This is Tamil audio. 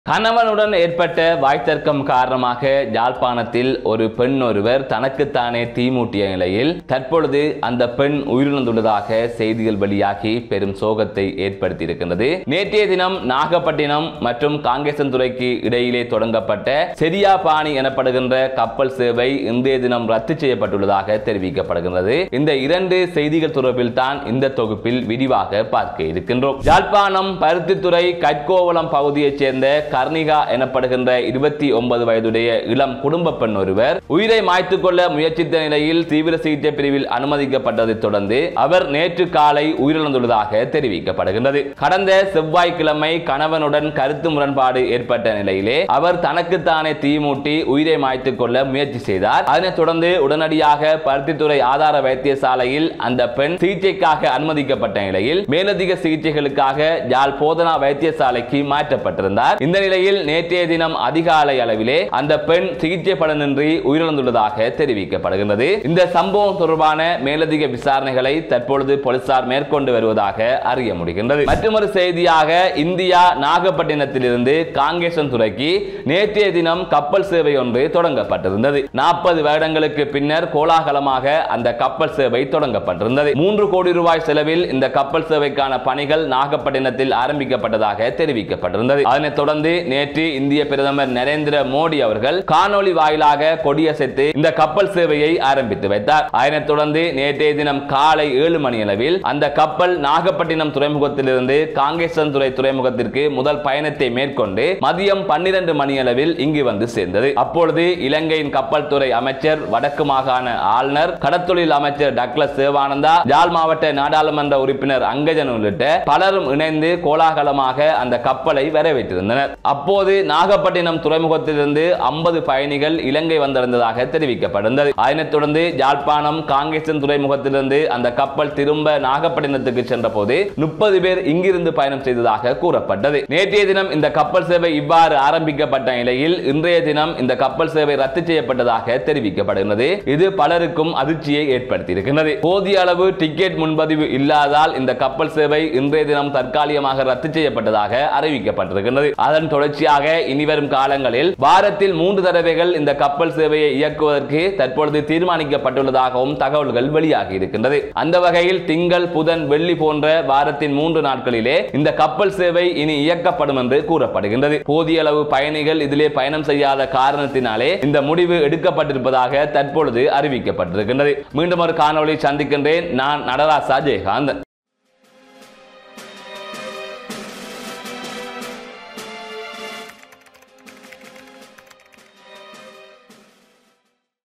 கணவனுடன் ஏற்பட்ட வாய்த்தர்க்கம் காரணமாக யாழ்ப்பாணத்தில் ஒரு பெண் ஒருவர் தனக்குத்தானே தீமூட்டிய நிலையில் தற்பொழுது அந்த பெண் உயிரிழந்துள்ளதாக செய்திகள் வெளியாகி பெரும் சோகத்தை ஏற்படுத்தியிருக்கின்றது நேற்றைய தினம் நாகப்பட்டினம் மற்றும் காங்கேசன்துறைக்கு இடையிலே தொடங்கப்பட்ட செரியா பாணி எனப்படுகின்ற கப்பல் சேவை இன்றைய தினம் ரத்து செய்யப்பட்டுள்ளதாக தெரிவிக்கப்படுகின்றது இந்த இரண்டு செய்திகள் தொடர்பில் தான் இந்த தொகுப்பில் விரிவாக பார்க்க இருக்கின்றோம் யாழ்ப்பாணம் பருத்தித்துறை கற்கோவளம் பகுதியைச் சேர்ந்த கர்ணிகா எனப்படுகின்ற இருபத்தி ஒன்பது வயதுடைய இளம் குடும்ப பெண் ஒருவர் உயிரை மாய்த்துக் கொள்ள முயற்சித்த நிலையில் தீவிர சிகிச்சை பிரிவில் அனுமதிக்கப்பட்டதைத் தொடர்ந்து அவர் நேற்று காலை உயிரிழந்துள்ளதாக தெரிவிக்கப்படுகின்றது கடந்த செவ்வாய்க்கிழமை கணவனுடன் கருத்து முரண்பாடு ஏற்பட்ட நிலையிலே அவர் தனக்குத்தானே தீமூட்டி உயிரை மாய்த்துக் கொள்ள முயற்சி செய்தார் அதனைத் தொடர்ந்து உடனடியாக பருத்தித்துறை ஆதார வைத்தியசாலையில் அந்த பெண் சிகிச்சைக்காக அனுமதிக்கப்பட்ட நிலையில் மேலதிக சிகிச்சைகளுக்காக யாழ் போதனா வைத்தியசாலைக்கு மாற்றப்பட்டிருந்தார் இந்த நிலையில் நேற்றைய தினம் அதிகாலை அளவிலே அந்த பெண் சிகிச்சை பலனின்றி உயிரிழந்துள்ளதாக தெரிவிக்கப்படுகின்றது இந்த சம்பவம் தொடர்பான மேலதிக விசாரணைகளை தற்பொழுது போலீசார் மேற்கொண்டு வருவதாக அறிய முடிகின்றது மற்றொரு செய்தியாக இந்தியா நாகப்பட்டினத்திலிருந்து காங்கேசன் துறைக்கு நேற்றைய தினம் கப்பல் சேவை ஒன்று தொடங்கப்பட்டிருந்தது நாற்பது வருடங்களுக்கு பின்னர் கோலாகலமாக அந்த கப்பல் சேவை தொடங்கப்பட்டிருந்தது மூன்று கோடி ரூபாய் செலவில் இந்த கப்பல் சேவைக்கான பணிகள் நாகப்பட்டினத்தில் ஆரம்பிக்கப்பட்டதாக தெரிவிக்கப்பட்டிருந்தது அதனைத் தொடர்ந்து நேற்று இந்திய பிரதமர் நரேந்திர மோடி அவர்கள் காணொளி வாயிலாக கொடியசைத்து இந்த கப்பல் சேவையை ஆரம்பித்து வைத்தார் அதனைத் தொடர்ந்து நேற்றைய தினம் காலை ஏழு மணி அளவில் அந்த கப்பல் நாகப்பட்டினம் துறைமுகத்திலிருந்து காங்கேசன் துறை துறைமுகத்திற்கு முதல் பயணத்தை மேற்கொண்டு மதியம் பன்னிரண்டு மணி அளவில் இங்கு வந்து சேர்ந்தது அப்பொழுது இலங்கையின் கப்பல் துறை அமைச்சர் வடக்கு மாகாண ஆளுநர் கடத்தொழில் அமைச்சர் டக்ளஸ் சேவானந்தா யாழ் மாவட்ட நாடாளுமன்ற உறுப்பினர் அங்கஜன் உள்ளிட்ட பலரும் இணைந்து கோலாகலமாக அந்த கப்பலை வரவேற்றிருந்தனர் அப்போது நாகப்பட்டினம் துறைமுகத்திலிருந்து ஐம்பது பயணிகள் இலங்கை வந்திருந்ததாக தெரிவிக்கப்பட்டிருந்தது அதனைத் தொடர்ந்து யாழ்ப்பாணம் காங்கேசன் துறைமுகத்திலிருந்து அந்த கப்பல் திரும்ப நாகப்பட்டினத்துக்கு சென்ற போது முப்பது பேர் இங்கிருந்து பயணம் செய்ததாக கூறப்பட்டது நேற்றைய தினம் இந்த கப்பல் சேவை இவ்வாறு ஆரம்பிக்கப்பட்ட நிலையில் இன்றைய தினம் இந்த கப்பல் சேவை ரத்து செய்யப்பட்டதாக தெரிவிக்கப்படுகிறது இது பலருக்கும் அதிர்ச்சியை ஏற்படுத்தியிருக்கிறது போதிய அளவு டிக்கெட் முன்பதிவு இல்லாதால் இந்த கப்பல் சேவை இன்றைய தினம் தற்காலிகமாக ரத்து செய்யப்பட்டதாக அறிவிக்கப்பட்டிருக்கிறது அதன் தொடர்ச்சியாக இனிவரும் காலங்களில் வாரத்தில் மூன்று தடவைகள் இந்த கப்பல் சேவையை இயக்குவதற்கு தற்பொழுது தீர்மானிக்கப்பட்டுள்ளதாகவும் தகவல்கள் வெளியாகி இருக்கின்றது அந்த வகையில் திங்கள் புதன் வெள்ளி போன்ற வாரத்தின் மூன்று நாட்களிலே இந்த கப்பல் சேவை இனி இயக்கப்படும் என்று கூறப்படுகின்றது போதிய அளவு பயணிகள் இதிலே பயணம் செய்யாத காரணத்தினாலே இந்த முடிவு எடுக்கப்பட்டிருப்பதாக தற்பொழுது அறிவிக்கப்பட்டிருக்கின்றது மீண்டும் ஒரு காணொளி சந்திக்கின்றேன் நான் நடராசா ஜெயகாந்தன்